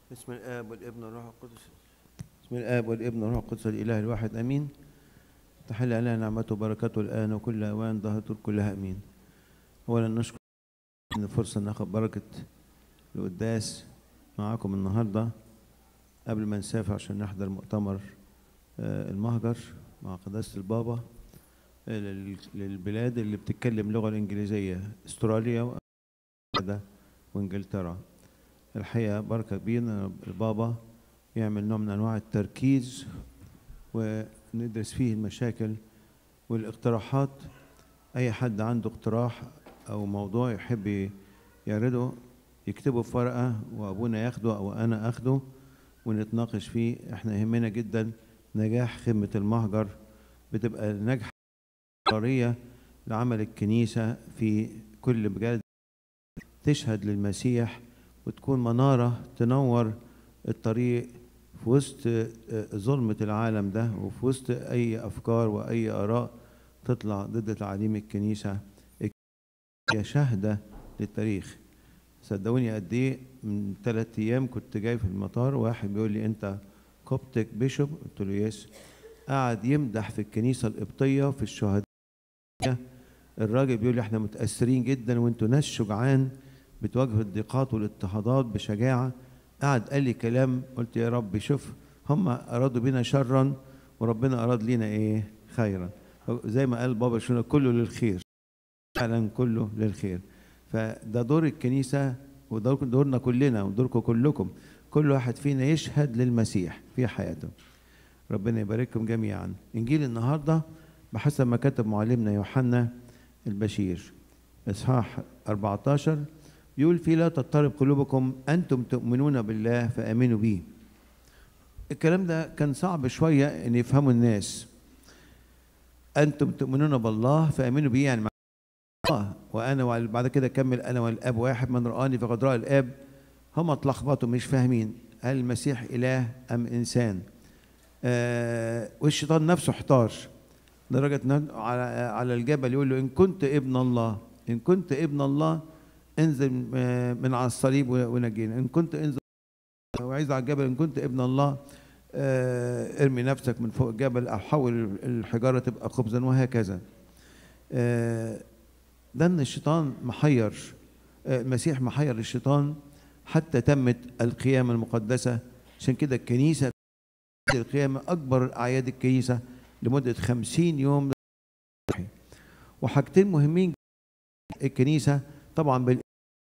بسم الآب والابن والروح القدس بسم الآب والابن والروح القدس الإله الواحد أمين تحل علينا نعمته وبركاته الآن وكل أوان ظهرته كلها أمين أولا نشكر إن فرصة ناخد بركة القداس معاكم النهاردة قبل ما نسافر عشان نحضر مؤتمر آه، المهجر مع قداسة البابا آه، لل- للبلاد اللي بتتكلم اللغة الإنجليزية استراليا وكندا وإنجلترا الحقيقة بركة كبيرة إن البابا يعمل نوع من أنواع التركيز وندرس فيه المشاكل والاقتراحات أي حد عنده اقتراح أو موضوع يحب يعرضه يكتبه في ورقة وأبونا ياخده أو أنا أخده ونتناقش فيه احنا يهمنا جدا نجاح خدمة المهجر بتبقى ناجحة قرية لعمل الكنيسة في كل بلاد تشهد للمسيح وتكون منارة تنور الطريق في وسط آه، ظلمة العالم ده وفي وسط أي أفكار وأي آراء تطلع ضد تعاليم الكنيسة هي شاهدة للتاريخ صدقوني قد ايه من ثلاث ايام كنت جاي في المطار واحد بيقول لي انت كوبتك بيشوب قلت له يس قعد يمدح في الكنيسه القبطيه في الشهداء الراجل بيقول لي احنا متاثرين جدا وانتوا ناس شجعان بتواجهوا الضيقات والاضطهادات بشجاعه قعد قال لي كلام قلت يا رب شوف هم ارادوا بنا شرا وربنا اراد لنا ايه خيرا زي ما قال بابا شنو كله للخير فعلا كله للخير فده دور الكنيسة ودور دورنا كلنا ودوركم كلكم كل واحد فينا يشهد للمسيح في حياته ربنا يبارككم جميعا إنجيل النهاردة بحسب ما كتب معلمنا يوحنا البشير إصحاح 14 بيقول فيه لا تضطرب قلوبكم أنتم تؤمنون بالله فآمنوا بي الكلام ده كان صعب شوية إن يفهموا الناس أنتم تؤمنون بالله فآمنوا بي يعني الله وانا وعلى- بعد كده كمل انا والاب واحد من رآني فقد رأى الاب هم اتلخبطوا مش فاهمين هل المسيح اله ام انسان آه والشيطان نفسه احتار لدرجه إن على على الجبل يقول له ان كنت ابن الله ان كنت ابن الله انزل آه، من على الصليب و- ونجينا ان كنت انزل وعيد على الجبل ان كنت ابن الله آه، ارمي نفسك من فوق الجبل او حول الحجاره تبقى خبزا وهكذا آه، ده ان الشيطان محير آه، المسيح محير الشيطان حتى تمت القيامة المقدسة عشان كده الكنيسة في القيامة أكبر أعياد الكنيسة لمدة خمسين يوم وحاجتين مهمين الكنيسة طبعا بال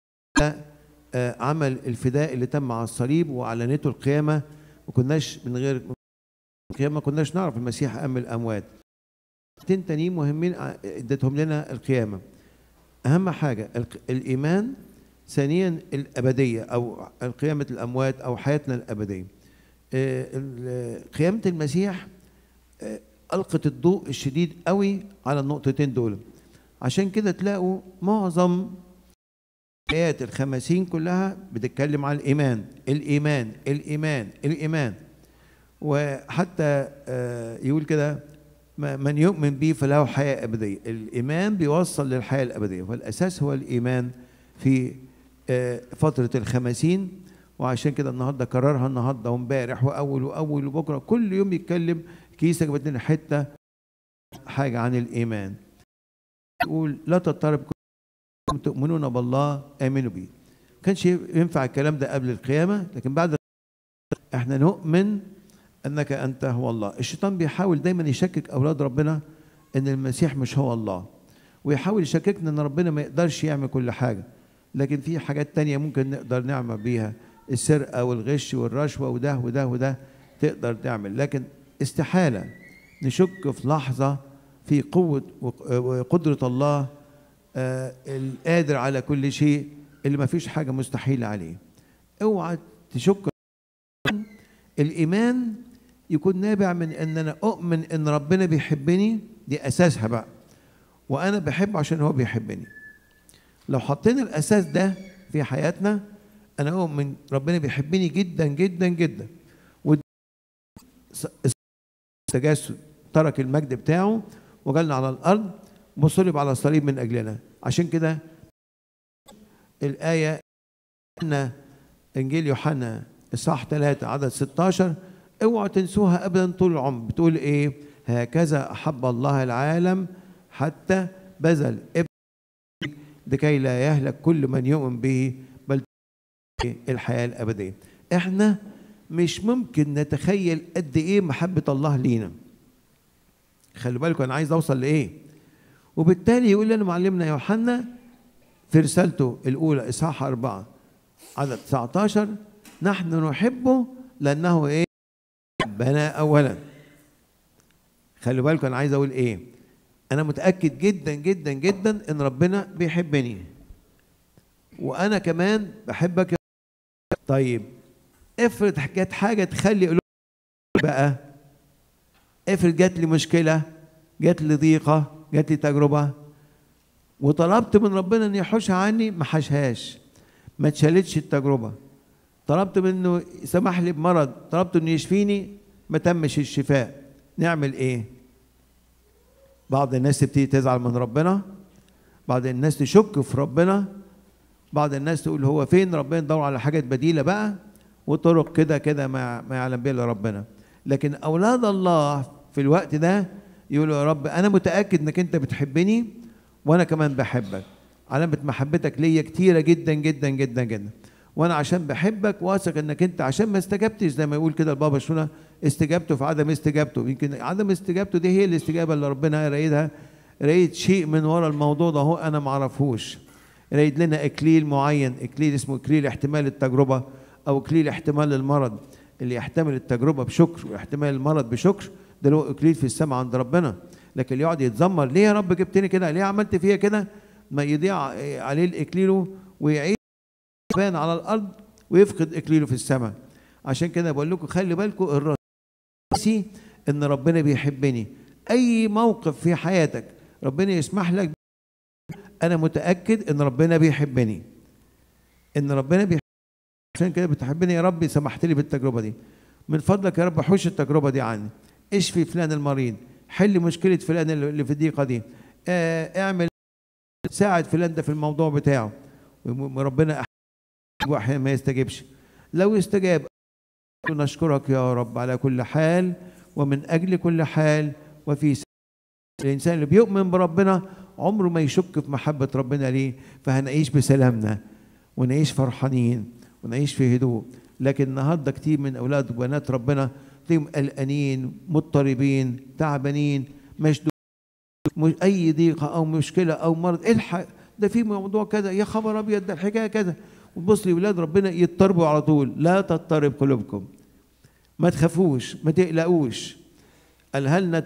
آه، عمل الفداء اللي تم على الصليب وأعلنته القيامة ما كناش من غير القيامة ما كناش نعرف المسيح قام من الأموات حاجتين تانيين مهمين ع- ادتهم لنا القيامة أهم حاجة الق- الإيمان ثانيا الأبدية أو قيامة الأموات أو حياتنا الأبدية آه، ال- قيامة المسيح آه، ألقت الضوء الشديد قوي على النقطتين دول عشان كده تلاقوا معظم آيات الخمسين كلها بتتكلم عن الإيمان الإيمان الإيمان الإيمان وحتى آه، يقول كده ما- من يؤمن بي فله حياة أبدية الإيمان بيوصل للحياة الأبدية والأساس هو الإيمان في آه، فترة الخمسين وعشان كده النهارده كررها النهارده وامبارح واول واول وبكره كل يوم يتكلم كيسه جابت لنا حته حاجه عن الايمان يقول لا تضطرب كنتم تؤمنون بالله امنوا بي كانش ينفع الكلام ده قبل القيامه لكن بعد احنا نؤمن انك انت هو الله الشيطان بيحاول دايما يشكك اولاد ربنا ان المسيح مش هو الله ويحاول يشككنا ان ربنا ما يقدرش يعمل كل حاجه لكن في حاجات تانية ممكن نقدر نعمل بيها السرقة والغش والرشوة وده وده وده تقدر تعمل لكن استحالة نشك في لحظة في قوة وق- وقدرة الله آه، القادر على كل شيء اللي ما فيش حاجة مستحيلة عليه اوعى تشك الإيمان يكون نابع من ان انا اؤمن ان ربنا بيحبني دي اساسها بقى وانا بحبه عشان هو بيحبني لو حطينا الاساس ده في حياتنا انا اؤمن ربنا بيحبني جدا جدا جدا و التجسد ترك المجد بتاعه وجالنا على الارض وصلب على الصليب من اجلنا عشان كده الايه ان انجيل يوحنا اصحاح 3 عدد 16 اوعوا تنسوها ابدا طول العمر بتقول ايه هكذا احب الله العالم حتى بذل ابن لكي لا يهلك كل من يؤمن به بل الحياه الابديه احنا مش ممكن نتخيل قد ايه محبه الله لينا خلي بالكم انا عايز اوصل لايه وبالتالي يقول لنا معلمنا يوحنا في رسالته الاولى اصحاح أربعة عدد 19 نحن نحبه لانه ايه حبنا اولا خلي بالكم انا عايز اقول ايه انا متاكد جدا جدا جدا ان ربنا بيحبني وانا كمان بحبك يا طيب افرض جت حاجه تخلي قلوب بقى افرض جات لي مشكله جات لي ضيقه جات لي تجربه وطلبت من ربنا ان يحوشها عني ما حاشهاش ما اتشالتش التجربه طلبت منه سمح لي بمرض طلبت انه يشفيني ما تمش الشفاء نعمل ايه بعض الناس تبتدي تزعل من ربنا بعض الناس تشك في ربنا بعض الناس تقول هو فين ربنا يدور على حاجات بديله بقى وطرق كده كده ما ما يعلم بها الا ربنا لكن اولاد الله في الوقت ده يقولوا يا رب انا متاكد انك انت بتحبني وانا كمان بحبك علامه محبتك ليا كتيره جدا جدا جدا جدا وانا عشان بحبك واثق انك انت عشان ما استجبتش زي ما يقول كده البابا شونا استجابته في عدم استجابته يمكن عدم استجابته دي هي الاستجابه اللي ربنا رايدها رايد شيء من ورا الموضوع ده هو انا ما اعرفوش رايد لنا اكليل معين اكليل اسمه اكليل احتمال التجربه او اكليل احتمال المرض اللي يحتمل التجربه بشكر ويحتمل المرض بشكر ده له اكليل في السماء عند ربنا لكن اللي يقعد يتذمر ليه يا رب جبتني كده ليه عملت فيا كده ما يضيع عليه الاكليله ويعيش بان على الارض ويفقد اكليله في السماء عشان كده بقول لكم خلي بالكم الرئيسي ان ربنا بيحبني اي موقف في حياتك ربنا يسمح لك انا متاكد ان ربنا بيحبني ان ربنا بيحبني عشان كده بتحبني يا رب سمحت لي بالتجربه دي من فضلك يا رب حوش التجربه دي عني اشفي فلان المريض حل مشكله فلان اللي في الضيقه دي اه اعمل ساعد فلان ده في الموضوع بتاعه وربنا واحيانا ما يستجيبش لو استجاب نشكرك يا رب على كل حال ومن اجل كل حال وفي سبيل الانسان اللي بيؤمن بربنا عمره ما يشك في محبه ربنا ليه فهنعيش بسلامنا ونعيش فرحانين ونعيش في هدوء لكن النهارده كتير من اولاد وبنات ربنا تلاقيهم قلقانين مضطربين تعبانين مشدودين اي ضيقه او مشكله او مرض الحق ده في موضوع كذا يا خبر ابيض ده الحكايه كذا وتبص لولاد ربنا يضطربوا على طول لا تضطرب قلوبكم ما تخافوش ما تقلقوش قالها لنا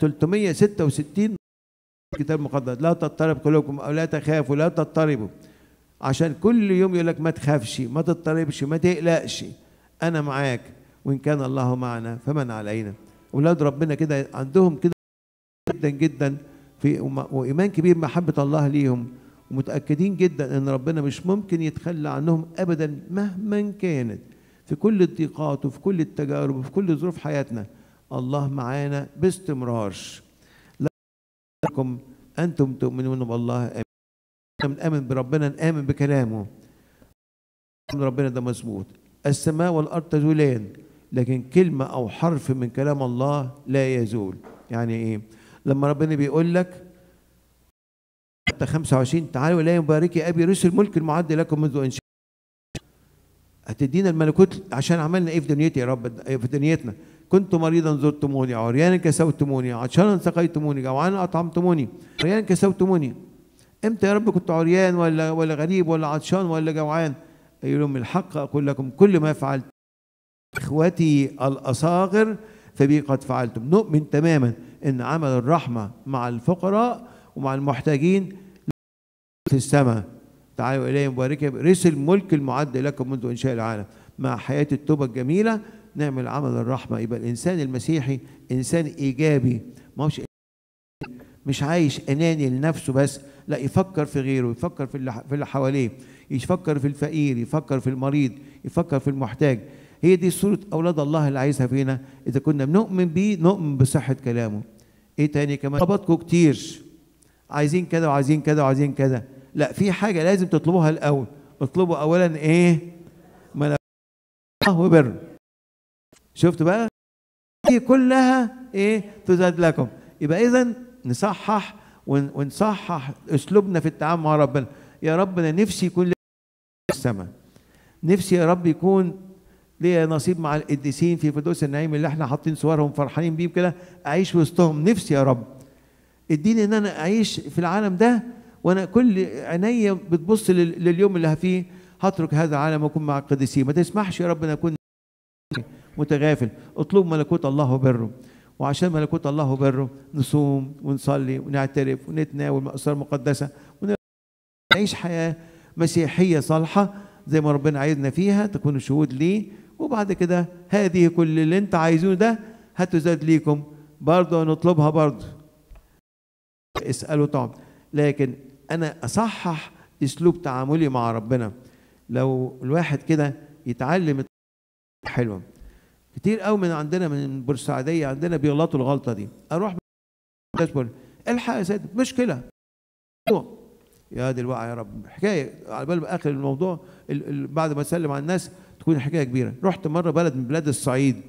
366 الكتاب المقدس لا تضطرب قلوبكم او لا تخافوا لا تضطربوا عشان كل يوم يقول لك ما تخافش ما تضطربش ما تقلقش انا معاك وان كان الله معنا فمن علينا اولاد ربنا كده عندهم كده جدا جدا في وايمان كبير محبه الله ليهم ومتاكدين جدا ان ربنا مش ممكن يتخلى عنهم ابدا مهما كانت في كل الضيقات وفي كل التجارب وفي كل ظروف حياتنا الله معانا باستمرار لكم انتم تؤمنون بالله امين نآمن بربنا نآمن بكلامه ربنا ده مظبوط السماء والارض تزولان لكن كلمه او حرف من كلام الله لا يزول يعني ايه لما ربنا بيقول لك حتى 25 تعالوا لا يبارك ابي رسل ملك المعد لكم منذ انشاء هتدينا الملكوت عشان عملنا ايه في دنيتي يا رب في دنيتنا كنت مريضا زرتموني عريانا كسوتموني عطشانا سقيتموني جوعانا اطعمتموني عريانا كسوتموني امتى يا رب كنت عريان ولا ولا غريب ولا عطشان ولا جوعان يقول لهم الحق اقول لكم كل ما فعلت اخوتي الاصاغر فبي قد فعلتم نؤمن تماما ان عمل الرحمه مع الفقراء ومع المحتاجين في السماء تعالوا الي مباركه رسل ملك المعد لكم منذ انشاء العالم مع حياه التوبه الجميله نعمل عمل الرحمه يبقى الانسان المسيحي انسان ايجابي ما هوش مش عايش اناني لنفسه بس لا يفكر في غيره يفكر في اللي في اللي حواليه يفكر في الفقير يفكر في المريض يفكر في المحتاج هي دي صورة أولاد الله اللي عايزها فينا إذا كنا بنؤمن بيه نؤمن بصحة كلامه إيه تاني كمان طلباتكم كتير عايزين كذا وعايزين كذا وعايزين كذا لا في حاجة لازم تطلبوها الأول اطلبوا أولا إيه؟ ملكوت الله وبر شفت بقى دي كلها ايه تزاد لكم يبقى اذا نصحح ون- ونصحح اسلوبنا في التعامل مع ربنا يا رب انا نفسي يكون لي السماء نفسي يا رب يكون ليا نصيب مع القديسين في فردوس النعيم اللي احنا حاطين صورهم فرحانين بيه كده اعيش وسطهم نفسي يا رب اديني ان انا اعيش في العالم ده وانا كل عينيا بتبص لل- لليوم اللي فيه هترك هذا العالم واكون مع القديسين ما تسمحش يا رب ان اكون متغافل اطلب ملكوت الله وبره وعشان ملكوت الله وبره نصوم ونصلي ونعترف ونتناول مأسرة مقدسة ونعيش حياة مسيحية صالحة زي ما ربنا عايزنا فيها تكونوا شهود ليه وبعد كده هذه كل اللي انت عايزينه ده هتزاد ليكم برضه نطلبها برضه اسألوا طبعا لكن انا اصحح اسلوب تعاملي مع ربنا لو الواحد كده يتعلم حلوه كتير قوي من عندنا من بورسعيديه عندنا بيغلطوا الغلطه دي اروح بقول الحق يا سيدي مشكله يا دي الوقع يا رب حكايه على بال ما اخر الموضوع ال- ال- بعد ما اسلم على الناس تكون حكايه كبيره رحت مره بلد من بلاد الصعيد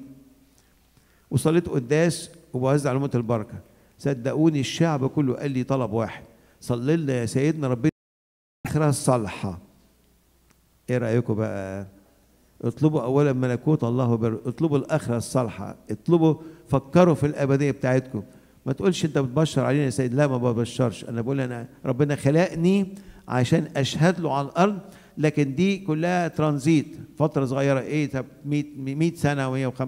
وصليت قداس وبوزع علومة البركه صدقوني الشعب كله قال لي طلب واحد صلي لنا يا سيدنا ربنا اخرها الصالحه ايه رايكم بقى اطلبوا اولا ملكوت الله وبر اطلبوا الاخره الصالحه اطلبوا فكروا في الابديه بتاعتكم ما تقولش انت بتبشر علينا يا سيد لا ما ببشرش انا بقول انا ربنا خلقني عشان اشهد له على الارض لكن دي كلها ترانزيت فتره صغيره ايه طب 100 100 سنه و105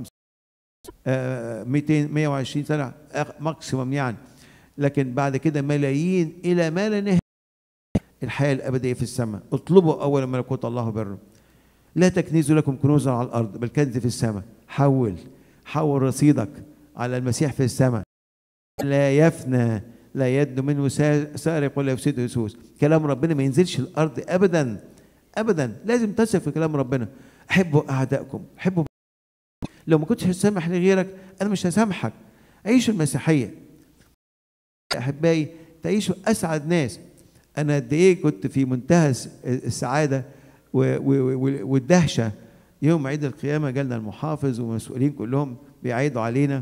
آه 200 120 سنه ماكسيمم يعني لكن بعد كده ملايين الى ما لا نهايه الحياه الابديه في السماء اطلبوا اولا ملكوت الله وبره لا تكنزوا لكم كنوزا على الارض بل كنز في السماء حول حول رصيدك على المسيح في السماء لا يفنى لا يد منه سا- سارق ولا يفسده يسوس كلام ربنا ما ينزلش الارض ابدا ابدا لازم تثق في كلام ربنا احبوا اعدائكم احبوا لو ما كنتش هتسامح لغيرك انا مش هسامحك عيشوا المسيحيه احبائي تعيشوا اسعد ناس انا قد ايه كنت في منتهى الس- السعاده و- و- و- والدهشه يوم عيد القيامه جالنا المحافظ ومسؤولين كلهم بيعيدوا علينا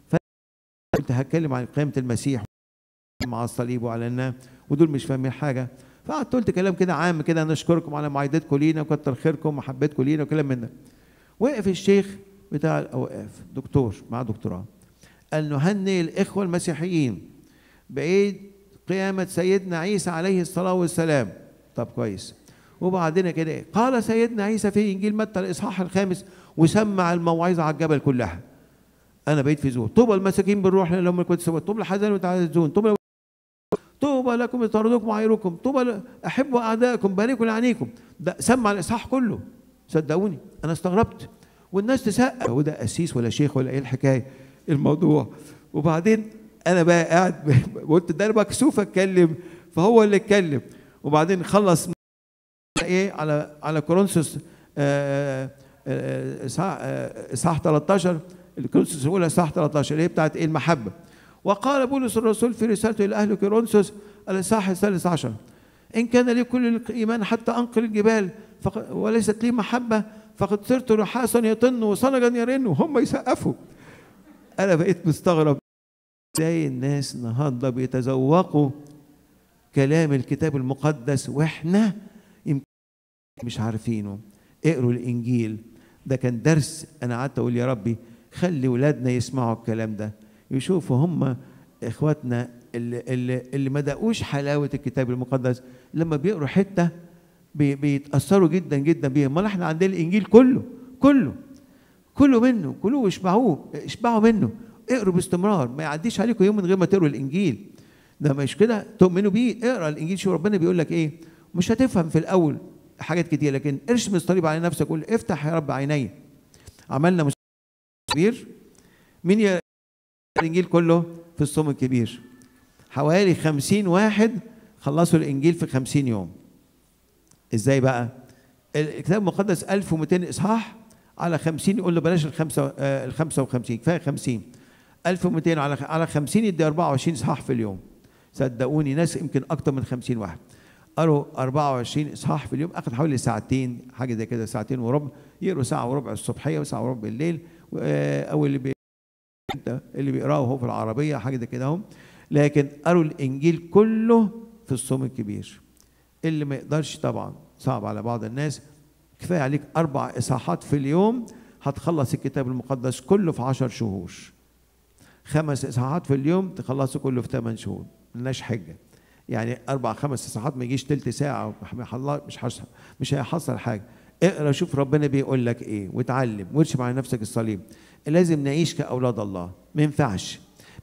فقلت هتكلم عن قيامه المسيح مع الصليب وعلى ودول مش فاهمين حاجه فقعدت قلت كلام كده عام كده نشكركم على معايدتكم لينا وكتر خيركم ومحبتكم لينا وكلام من ده وقف الشيخ بتاع الاوقاف دكتور مع دكتوراه قال نهنئ الاخوه المسيحيين بعيد قيامه سيدنا عيسى عليه الصلاه والسلام طب كويس وبعدين كده إيه؟ قال سيدنا عيسى في انجيل متى الاصحاح الخامس وسمع الموعظه على الجبل كلها انا بقيت في زور طوبى المساكين بالروح لهم كنت سوى طوبى الحزان وتعزون طوبى طوبى لكم يطردوكم وعيركم طوبى ل- احبوا اعدائكم باركوا لعنيكم ده سمع الاصحاح كله صدقوني انا استغربت والناس تسقف هو ده قسيس ولا شيخ ولا ايه الحكايه الموضوع وبعدين انا بقى قاعد قلت ده انا مكسوف اتكلم فهو اللي اتكلم وبعدين خلص ايه على على كورنثوس آه، آه، اصحاح آه، اصحاح 13 الكورنثوس الاولى اصحاح 13 اللي هي بتاعت ايه المحبه وقال بولس الرسول في رسالته الى اهل كورنثوس الاصحاح الثالث عشر ان كان لي كل الايمان حتى انقل الجبال فق- وليست لي محبه فقد صرت رحاسا يطن وصنجا يرن وهم يسقفوا انا بقيت مستغرب ازاي الناس النهارده بيتذوقوا كلام الكتاب المقدس واحنا يمكن مش عارفينه اقروا الانجيل ده كان درس انا قعدت اقول يا ربي خلي ولادنا يسمعوا الكلام ده يشوفوا هم اخواتنا اللي, اللي, اللي ما دقوش حلاوه الكتاب المقدس لما بيقروا حته بي بيتاثروا جدا جدا بيها امال احنا عندنا الانجيل كله كله كله منه كلوه اشبعوه اشبعوا منه اقروا باستمرار ما يعديش عليكم يوم من غير ما تقروا الانجيل ده مش كده تؤمنوا بيه اقرا الانجيل شوف ربنا بيقول لك ايه مش هتفهم في الاول حاجات كتير لكن ارسم الصليب على نفسك قول افتح يا رب عيني عملنا مس- كبير مين يا الانجيل كله في الصوم الكبير حوالي خمسين واحد خلصوا الانجيل في خمسين يوم ازاي بقى الكتاب المقدس 1200 اصحاح على 50 يقول له بلاش الخمسة آه ال 55 كفايه 50 1200 على على 50 يدي 24 اصحاح في اليوم صدقوني ناس يمكن اكتر من 50 واحد قروا 24 اصحاح في اليوم اخذ حوالي ساعتين حاجه زي كده ساعتين وربع يقروا ساعه وربع الصبحيه وساعه وربع بالليل و- آه، او اللي بي اللي بيقراه هو في العربيه حاجه زي كده اهو لكن قروا الانجيل كله في الصوم الكبير اللي ما يقدرش طبعا صعب على بعض الناس كفايه عليك اربع اصحاحات في اليوم هتخلص الكتاب المقدس كله في عشر شهور خمس اصحاحات في اليوم تخلصه كله في ثمان شهور ملناش حجه يعني اربع خمس اصحاحات ما يجيش تلت ساعه مش حصل مش هيحصل حاجه اقرا شوف ربنا بيقول لك ايه وتعلم وارشم على نفسك الصليب لازم نعيش كاولاد الله ما ينفعش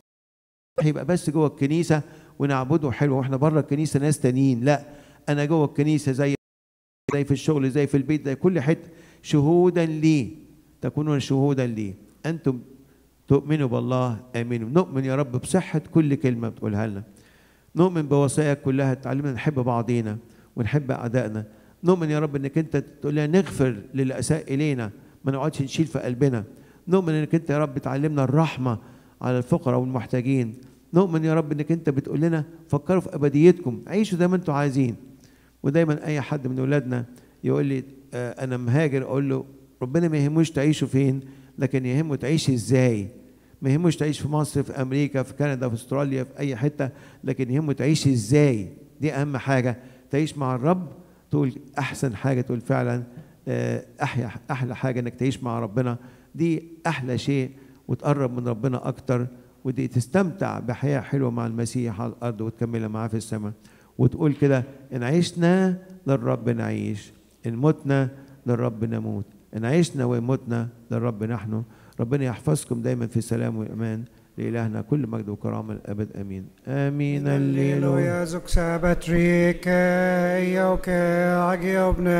هيبقى بس جوه الكنيسه ونعبده حلو واحنا بره الكنيسه ناس تانيين لا انا جوه الكنيسه زي زي في الشغل زي في البيت زي كل حته شهودا لي تكونون شهودا لي انتم تؤمنوا بالله امنوا نؤمن يا رب بصحه كل كلمه بتقولها لنا نؤمن بوصاياك كلها تعلمنا نحب بعضينا ونحب اعدائنا نؤمن يا رب انك انت تقول لنا نغفر للي اساء الينا ما نقعدش نشيل في قلبنا نؤمن انك انت يا رب تعلمنا الرحمه على الفقراء والمحتاجين نؤمن يا رب انك انت بتقول لنا فكروا في ابديتكم عيشوا زي ما انتم عايزين ودايما اي حد من اولادنا يقول لي آه انا مهاجر اقول له ربنا ما يهموش تعيشوا فين لكن يهمه تعيش ازاي ما يهموش تعيش في مصر في امريكا في كندا في استراليا في اي حته لكن يهمه تعيش ازاي دي اهم حاجه تعيش مع الرب تقول احسن حاجه تقول فعلا آه، احيا احلى حاجه انك تعيش مع ربنا دي احلى شيء وتقرب من ربنا اكتر ودي تستمتع بحياه حلوه مع المسيح على الارض وتكملها معاه في السماء وتقول كده ان عشنا للرب نعيش ان متنا للرب نموت ان عشنا ومتنا للرب نحن ربنا يحفظكم دائما في سلام وامان لإلهنا كل مجد وكرامة الأبد آمين آمين الليل Halleluja, zuk sabat rike, jauke, agiobne.